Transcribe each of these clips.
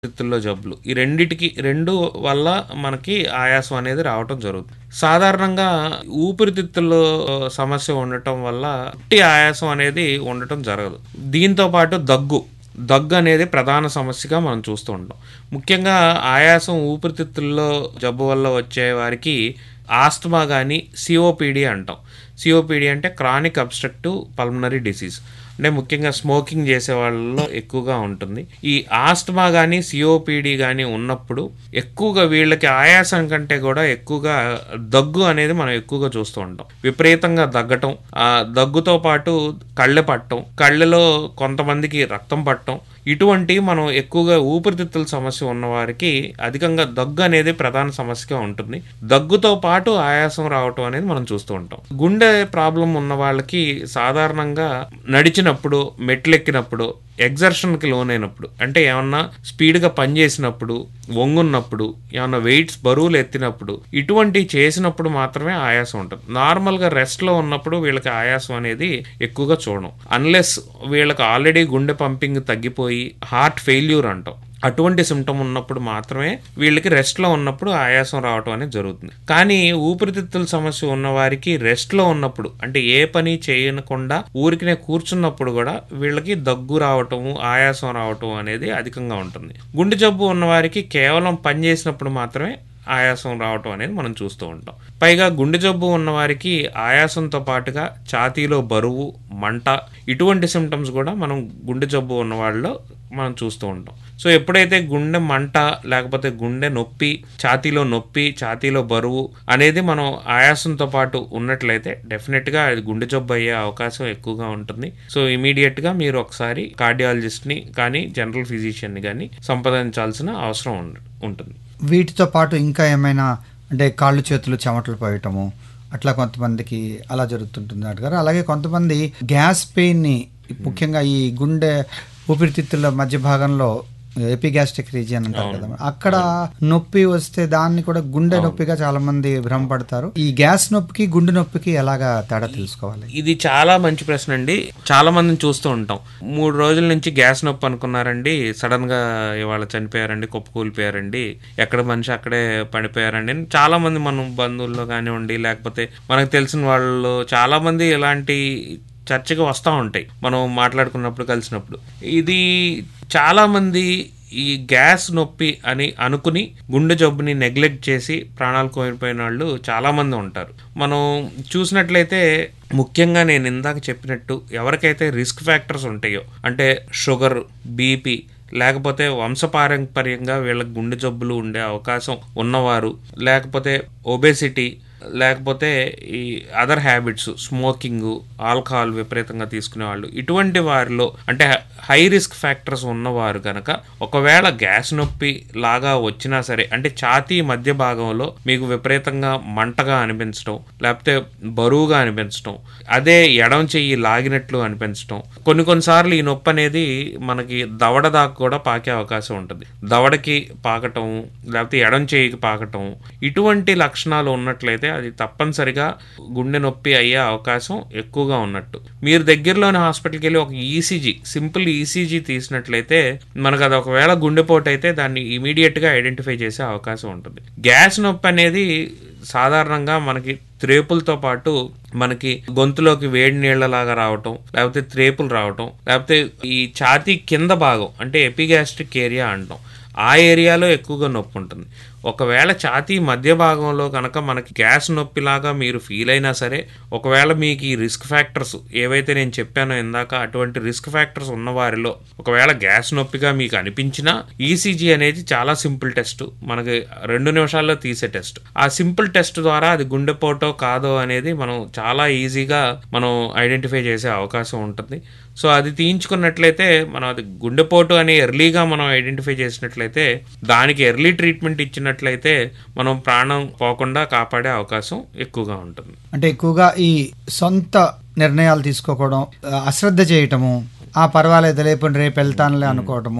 ఊపిరితిత్తుల్లో జబ్బులు ఈ రెండిటికి రెండు వల్ల మనకి ఆయాసం అనేది రావటం జరుగుతుంది సాధారణంగా ఊపిరితిత్తుల్లో సమస్య ఉండటం వల్ల ఉట్టి ఆయాసం అనేది ఉండటం జరగదు దీంతో పాటు దగ్గు దగ్గు అనేది ప్రధాన సమస్యగా మనం చూస్తూ ఉంటాం ముఖ్యంగా ఆయాసం ఊపిరితిత్తుల్లో జబ్బు వల్ల వచ్చే వారికి ఆస్తమా కానీ సిఓపిడి అంటాం సిఓపిడి అంటే క్రానిక్ అబ్స్ట్రక్టివ్ పల్మనరీ డిసీజ్ అంటే ముఖ్యంగా స్మోకింగ్ చేసే వాళ్ళలో ఎక్కువగా ఉంటుంది ఈ ఆస్తమా కానీ సిఓపిడి కానీ ఉన్నప్పుడు ఎక్కువగా వీళ్ళకి ఆయాసం కంటే కూడా ఎక్కువగా దగ్గు అనేది మనం ఎక్కువగా చూస్తూ ఉంటాం విపరీతంగా దగ్గటం ఆ దగ్గుతో పాటు కళ్ళె పట్టడం కళ్ళెలో కొంతమందికి రక్తం పట్టడం ఇటువంటి మనం ఎక్కువగా ఊపిరితిత్తుల సమస్య ఉన్న వారికి అధికంగా దగ్గు అనేది ప్రధాన సమస్యగా ఉంటుంది దగ్గుతో పాటు ఆయాసం రావటం అనేది మనం చూస్తూ ఉంటాం గుండె ప్రాబ్లం ఉన్న వాళ్ళకి సాధారణంగా నడిచినప్పుడు మెట్లెక్కినప్పుడు ఎగ్జర్షన్కి లోనైనప్పుడు అంటే ఏమన్నా స్పీడ్గా పనిచేసినప్పుడు వంగున్నప్పుడు ఏమన్నా వెయిట్స్ బరువులు ఎత్తినప్పుడు ఇటువంటి చేసినప్పుడు మాత్రమే ఆయాసం ఉంటుంది నార్మల్గా రెస్ట్లో ఉన్నప్పుడు వీళ్ళకి ఆయాసం అనేది ఎక్కువగా చూడడం అన్లెస్ వీళ్ళకి ఆల్రెడీ గుండె పంపింగ్ తగ్గిపోయి హార్ట్ ఫెయిల్యూర్ అంటాం అటువంటి సిమ్టమ్ ఉన్నప్పుడు మాత్రమే వీళ్ళకి రెస్ట్లో ఉన్నప్పుడు ఆయాసం రావటం అనేది జరుగుతుంది కానీ ఊపిరితిత్తుల సమస్య ఉన్న వారికి రెస్ట్లో ఉన్నప్పుడు అంటే ఏ పని చేయకుండా ఊరికినే కూర్చున్నప్పుడు కూడా వీళ్ళకి దగ్గు రావటము ఆయాసం రావటం అనేది అధికంగా ఉంటుంది గుండె జబ్బు ఉన్న వారికి కేవలం పని చేసినప్పుడు మాత్రమే ఆయాసం రావటం అనేది మనం చూస్తూ ఉంటాం పైగా గుండె జబ్బు ఉన్న వారికి ఆయాసంతో పాటుగా ఛాతీలో బరువు మంట ఇటువంటి సిమ్టమ్స్ కూడా మనం గుండె జబ్బు ఉన్న వాళ్ళలో మనం చూస్తూ ఉంటాం సో ఎప్పుడైతే గుండె మంట లేకపోతే గుండె నొప్పి ఛాతీలో నొప్పి ఛాతీలో బరువు అనేది మనం ఆయాసంతో పాటు ఉన్నట్లయితే డెఫినెట్గా అది గుండె జబ్బు అయ్యే అవకాశం ఎక్కువగా ఉంటుంది సో ఇమీడియట్గా మీరు ఒకసారి కార్డియాలజిస్ట్ని కానీ జనరల్ ఫిజిషియన్ని కానీ సంప్రదించాల్సిన అవసరం ఉండ- ఉంటుంది వీటితో పాటు ఇంకా ఏమైనా అంటే కాళ్ళు చేతులు చెమటలు పోయటము అట్లా కొంతమందికి అలా జరుగుతుంటుంది అంటారు అలాగే కొంతమంది గ్యాస్ పెయిన్ని ముఖ్యంగా ఈ గుండె ఊపిరితిత్తుల మధ్య భాగంలో ఎపిగాస్ట్రిక్ రీజియన్ అంటారు కదా అక్కడ నొప్పి వస్తే దాన్ని కూడా గుండె నొప్పిగా చాలా మంది భ్రమపడతారు ఈ గ్యాస్ నొప్పికి గుండె నొప్పికి ఎలాగా తేడా తెలుసుకోవాలి ఇది చాలా మంచి ప్రశ్న అండి చాలా మందిని చూస్తూ ఉంటాం మూడు రోజుల నుంచి గ్యాస్ నొప్పి అనుకున్నారండి సడన్ గా ఇవాళ చనిపోయారండి కుప్పకూలిపోయారండి ఎక్కడ మనిషి అక్కడే పడిపోయారండి అని చాలా మంది మనం బంధువుల్లో కానివ్వండి లేకపోతే మనకు తెలిసిన వాళ్ళు చాలా మంది ఇలాంటి చర్చకి వస్తూ ఉంటాయి మనం మాట్లాడుకున్నప్పుడు కలిసినప్పుడు ఇది చాలా మంది ఈ గ్యాస్ నొప్పి అని అనుకుని గుండె జబ్బుని నెగ్లెక్ట్ చేసి ప్రాణాలు కోల్పోయిన వాళ్ళు చాలా మంది ఉంటారు మనం చూసినట్లయితే ముఖ్యంగా నేను ఇందాక చెప్పినట్టు ఎవరికైతే రిస్క్ ఫ్యాక్టర్స్ ఉంటాయో అంటే షుగర్ బీపీ లేకపోతే వంశపారంపర్యంగా వీళ్ళకి గుండె జబ్బులు ఉండే అవకాశం ఉన్నవారు లేకపోతే ఒబేసిటీ లేకపోతే ఈ అదర్ హ్యాబిట్స్ స్మోకింగ్ ఆల్కహాల్ విపరీతంగా తీసుకునే వాళ్ళు ఇటువంటి వారిలో అంటే హై రిస్క్ ఫ్యాక్టర్స్ ఉన్నవారు కనుక ఒకవేళ గ్యాస్ నొప్పి లాగా వచ్చినా సరే అంటే ఛాతీ మధ్య భాగంలో మీకు విపరీతంగా మంటగా అనిపించడం లేకపోతే బరువుగా అనిపించడం అదే ఎడం చెయ్యి లాగినట్లు అనిపించడం కొన్ని కొన్నిసార్లు ఈ నొప్పి అనేది మనకి దవడ దాకా కూడా పాకే అవకాశం ఉంటుంది దవడకి పాకటం లేకపోతే ఎడం చేయికి పాకటం ఇటువంటి లక్షణాలు ఉన్నట్లయితే అది తప్పనిసరిగా గుండె నొప్పి అయ్యే అవకాశం ఎక్కువగా ఉన్నట్టు మీరు దగ్గరలోని హాస్పిటల్కి వెళ్ళి ఒక ఈసీజీ సింపుల్ ఈసీజీ తీసినట్లయితే మనకు అది ఒకవేళ గుండెపోటు అయితే దాన్ని ఇమీడియట్గా ఐడెంటిఫై చేసే అవకాశం ఉంటుంది గ్యాస్ నొప్పి అనేది సాధారణంగా మనకి త్రేపులతో పాటు మనకి గొంతులోకి వేడి నీళ్లలాగా రావటం లేకపోతే త్రేపులు రావటం లేకపోతే ఈ ఛాతీ కింద భాగం అంటే ఎపిగాస్ట్రిక్ ఏరియా అంటాం ఆ ఏరియాలో ఎక్కువగా నొప్పి ఉంటుంది ఒకవేళ ఛాతీ మధ్య భాగంలో కనుక మనకి గ్యాస్ నొప్పిలాగా మీరు ఫీల్ అయినా సరే ఒకవేళ మీకు ఈ రిస్క్ ఫ్యాక్టర్స్ ఏవైతే నేను చెప్పానో ఇందాక అటువంటి రిస్క్ ఫ్యాక్టర్స్ ఉన్న వారిలో ఒకవేళ గ్యాస్ నొప్పిగా మీకు అనిపించినా ఈసీజీ అనేది చాలా సింపుల్ టెస్ట్ మనకి రెండు నిమిషాల్లో తీసే టెస్ట్ ఆ సింపుల్ టెస్ట్ ద్వారా అది గుండెపోటో కాదో అనేది మనం చాలా ఈజీగా మనం ఐడెంటిఫై చేసే అవకాశం ఉంటుంది సో అది తీయించుకున్నట్లయితే మనం అది గుండెపోటు అని ఎర్లీగా మనం ఐడెంటిఫై చేసినట్లయితే దానికి ఎర్లీ ట్రీట్మెంట్ ఇచ్చినట్లయితే మనం ప్రాణం పోకుండా కాపాడే అవకాశం ఎక్కువగా ఉంటుంది అంటే ఎక్కువగా ఈ సొంత నిర్ణయాలు తీసుకోవడం ఆ, అశ్రద్ధ చేయటము ఆ పర్వాలేదు లేకపోతే రేపు వెళ్తానులే అనుకోవటము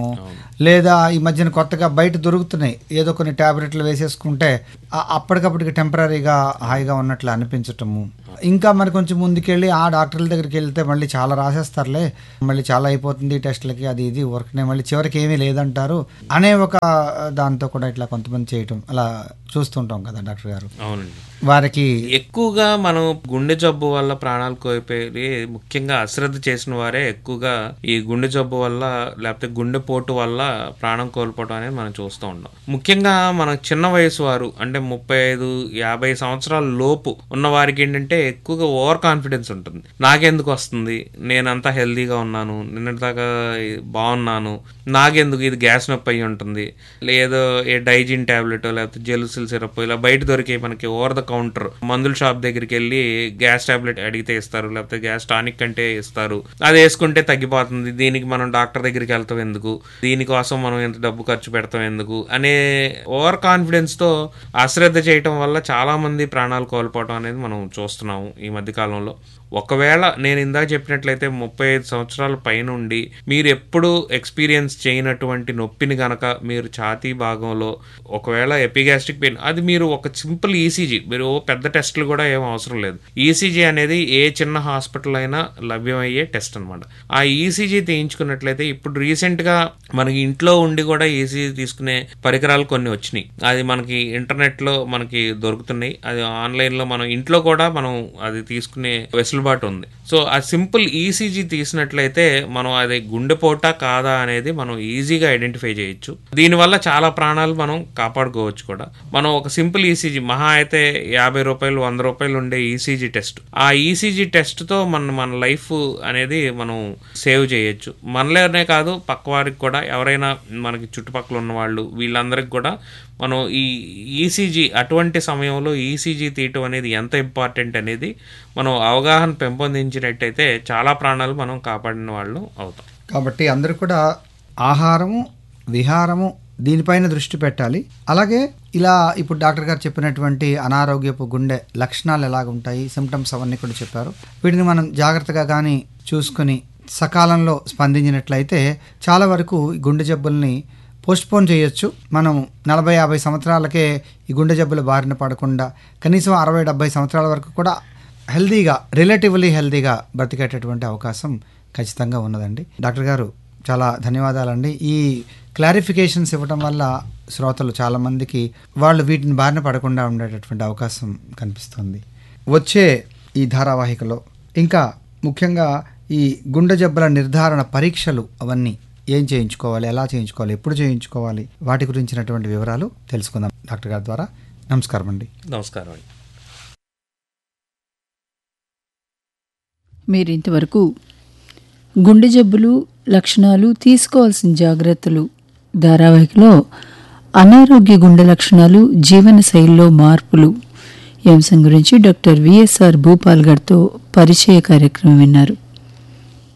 లేదా ఈ మధ్యన కొత్తగా బయట దొరుకుతున్నాయి ఏదో కొన్ని ట్యాబ్లెట్లు వేసేసుకుంటే ఆ- అప్పటికప్పటికి టెంపరీగా హాయిగా ఉన్నట్లు అనిపించటము ఇంకా మరి కొంచెం ముందుకెళ్ళి ఆ డాక్టర్ల దగ్గరికి వెళ్తే మళ్ళీ చాలా రాసేస్తారులే మళ్ళీ చాలా అయిపోతుంది ఈ టెస్ట్లకి అది ఇది వర్క్నే మళ్ళీ చివరికి ఏమీ లేదంటారు అనే ఒక దాంతో కూడా ఇట్లా కొంతమంది చేయటం అలా చూస్తుంటాం కదా డాక్టర్ గారు అవునండి వారికి ఎక్కువగా మనం గుండె జబ్బు వల్ల ప్రాణాలు కోల్పోయి ముఖ్యంగా అశ్రద్ధ చేసిన వారే ఎక్కువగా ఈ గుండె జబ్బు వల్ల లేకపోతే గుండెపోటు వల్ల ప్రాణం కోల్పోవడం అనేది మనం చూస్తూ ఉంటాం ముఖ్యంగా మన చిన్న వయసు వారు అంటే ముప్పై ఐదు యాభై సంవత్సరాల లోపు ఉన్న వారికి ఏంటంటే ఎక్కువగా ఓవర్ కాన్ఫిడెన్స్ ఉంటుంది నాకెందుకు వస్తుంది నేనంతా హెల్దీగా ఉన్నాను నిన్నటిదాకా బాగున్నాను నాకెందుకు ఇది గ్యాస్ నొప్పి అయి ఉంటుంది లేదో ఏ డైజిన్ టాబ్లెట్ లేకపోతే జెలుసిల్ సిరప్ ఇలా బయట దొరికే మనకి ఓవర్ ద కౌంటర్ మందుల షాప్ దగ్గరికి వెళ్ళి గ్యాస్ టాబ్లెట్ అడిగితే ఇస్తారు లేకపోతే గ్యాస్ టానిక్ అంటే ఇస్తారు అది వేసుకుంటే తగ్గిపోతుంది దీనికి మనం డాక్టర్ దగ్గరికి వెళ్తాం ఎందుకు దీనికోసం మనం ఎంత డబ్బు ఖర్చు పెడతాం ఎందుకు అనే ఓవర్ కాన్ఫిడెన్స్ తో అశ్రద్ధ చేయటం వల్ల చాలా మంది ప్రాణాలు కోల్పోవడం అనేది మనం చూస్తున్నాము ఈ మధ్య కాలంలో ఒకవేళ నేను ఇందాక చెప్పినట్లయితే ముప్పై ఐదు సంవత్సరాల పైనుండి మీరు ఎప్పుడు ఎక్స్పీరియన్స్ చేయనటువంటి నొప్పిని గనక మీరు ఛాతీ భాగంలో ఒకవేళ ఎపిగాస్ట్రిక్ పెయిన్ అది మీరు ఒక సింపుల్ ఈసీజీ మీరు ఓ పెద్ద టెస్టులు కూడా ఏం అవసరం లేదు ఈసీజీ అనేది ఏ చిన్న హాస్పిటల్ అయినా లభ్యమయ్యే టెస్ట్ అనమాట ఆ ఈసీజీ తీయించుకున్నట్లయితే ఇప్పుడు రీసెంట్ గా మనకి ఇంట్లో ఉండి కూడా ఈసీజీ తీసుకునే పరికరాలు కొన్ని వచ్చినాయి అది మనకి ఇంటర్నెట్ లో మనకి దొరుకుతున్నాయి అది ఆన్లైన్ లో మనం ఇంట్లో కూడా మనం అది తీసుకునే వెసులుబాటు ఉంది సో ఆ సింపుల్ ఈసీజీ తీసినట్లయితే మనం అది గుండెపోట కాదా అనేది మనం ఈజీగా ఐడెంటిఫై చేయొచ్చు దీనివల్ల చాలా ప్రాణాలు మనం కాపాడుకోవచ్చు కూడా మనం ఒక సింపుల్ ఈసీజీ మహా అయితే యాభై రూపాయలు వంద రూపాయలు ఉండే ఈసీజీ టెస్ట్ ఆ ఈసీజీ టెస్ట్ తో మన మన లైఫ్ అనేది మనం సేవ్ చేయొచ్చు మనలోనే కాదు పక్క వారికి కూడా ఎవరైనా మనకి చుట్టుపక్కల ఉన్న వాళ్ళు వీళ్ళందరికి కూడా మనం ఈ ఈసీజీ అటువంటి సమయంలో ఈసీజీ తీయటం అనేది ఎంత ఇంపార్టెంట్ అనేది మనం అవగాహన పెంపొందించినట్టయితే చాలా ప్రాణాలు మనం కాపాడిన వాళ్ళు అవుతాం కాబట్టి అందరూ కూడా ఆహారము విహారము దీనిపైన దృష్టి పెట్టాలి అలాగే ఇలా ఇప్పుడు డాక్టర్ గారు చెప్పినటువంటి అనారోగ్యపు గుండె లక్షణాలు ఎలాగ ఉంటాయి సిమ్టమ్స్ అవన్నీ కూడా చెప్పారు వీటిని మనం జాగ్రత్తగా కానీ చూసుకొని సకాలంలో స్పందించినట్లయితే చాలా వరకు ఈ గుండె జబ్బుల్ని పోస్ట్పోన్ చేయొచ్చు మనం నలభై యాభై సంవత్సరాలకే ఈ గుండె జబ్బుల బారిన పడకుండా కనీసం అరవై డెబ్బై సంవత్సరాల వరకు కూడా హెల్దీగా రిలేటివ్లీ హెల్దీగా బ్రతికేటటువంటి అవకాశం ఖచ్చితంగా ఉన్నదండి డాక్టర్ గారు చాలా ధన్యవాదాలండి ఈ క్లారిఫికేషన్స్ ఇవ్వడం వల్ల శ్రోతలు చాలామందికి వాళ్ళు వీటిని బారిన పడకుండా ఉండేటటువంటి అవకాశం కనిపిస్తుంది వచ్చే ఈ ధారావాహికలో ఇంకా ముఖ్యంగా ఈ గుండె జబ్బుల నిర్ధారణ పరీక్షలు అవన్నీ ఏం చేయించుకోవాలి ఎలా చేయించుకోవాలి ఎప్పుడు చేయించుకోవాలి వాటి గురించినటువంటి వివరాలు తెలుసుకుందాం డాక్టర్ గారి ద్వారా నమస్కారం అండి నమస్కారం అండి మీరు ఇంతవరకు గుండె జబ్బులు లక్షణాలు తీసుకోవాల్సిన జాగ్రత్తలు ధారావాహికలో అనారోగ్య గుండె లక్షణాలు జీవన శైలిలో మార్పులు ఈ అంశం గురించి డాక్టర్ విఎస్ఆర్ భూపాల్ గారితో పరిచయ కార్యక్రమం విన్నారు